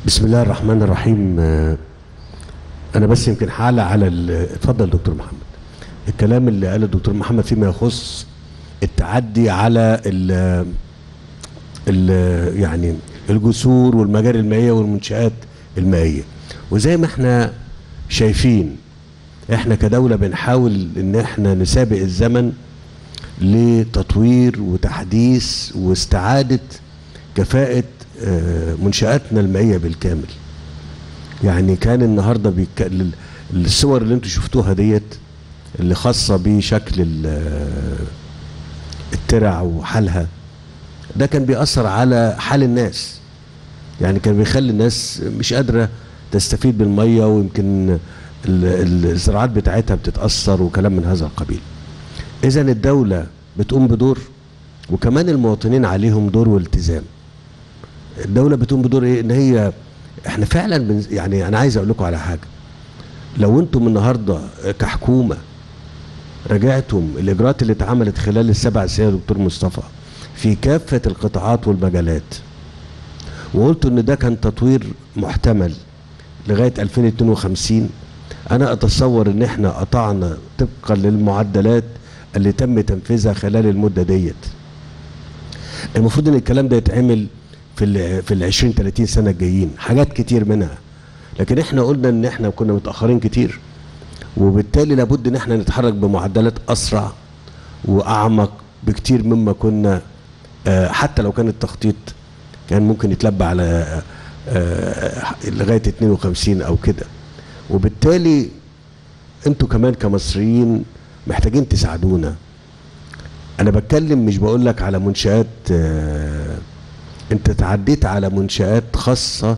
بسم الله الرحمن الرحيم آه، انا بس يمكن هعلق على ال- اتفضل دكتور محمد الكلام اللي قاله الدكتور محمد فيما يخص التعدي على ال ال يعني الجسور والمجاري المائيه والمنشات المائيه وزي ما احنا شايفين احنا كدوله بنحاول ان احنا نسابق الزمن لتطوير وتحديث واستعاده كفاءه آه، منشاتنا المائيه بالكامل يعني كان النهارده بيك... ال- الصور اللي انتم شفتوها ديت اللي خاصه بشكل ال- الترع وحالها ده كان بيأثر على حال الناس يعني كان بيخلي الناس مش قادرة تستفيد بالمية ويمكن ال- ال- الزراعات بتاعتها بتتأثر وكلام من هذا القبيل إذا الدولة بتقوم بدور وكمان المواطنين عليهم دور والتزام الدولة بتقوم بدور إيه إن هي إحنا فعلا بن يعني أنا عايز أقول لكم على حاجة لو أنتم النهاردة كحكومة راجعتم الإجراءات اللي اتعملت خلال السبع سنين يا دكتور مصطفى في كافة القطاعات والمجالات وقلت ان ده كان تطوير محتمل لغايه 2052 انا اتصور ان احنا قطعنا طبقا للمعدلات اللي تم تنفيذها خلال المده ديت المفروض ان الكلام ده يتعمل في ال في ال 20 30 سنه الجايين حاجات كتير منها لكن احنا قلنا ان احنا كنا متاخرين كتير وبالتالي لابد ان احنا نتحرك بمعدلات اسرع واعمق بكتير مما كنا آه، حتى لو كان التخطيط كان ممكن يتلبى على آه، آه، لغايه 52 او كده وبالتالي انتوا كمان كمصريين محتاجين تساعدونا انا بتكلم مش بقول لك على منشات آه، انت تعديت على منشات خاصه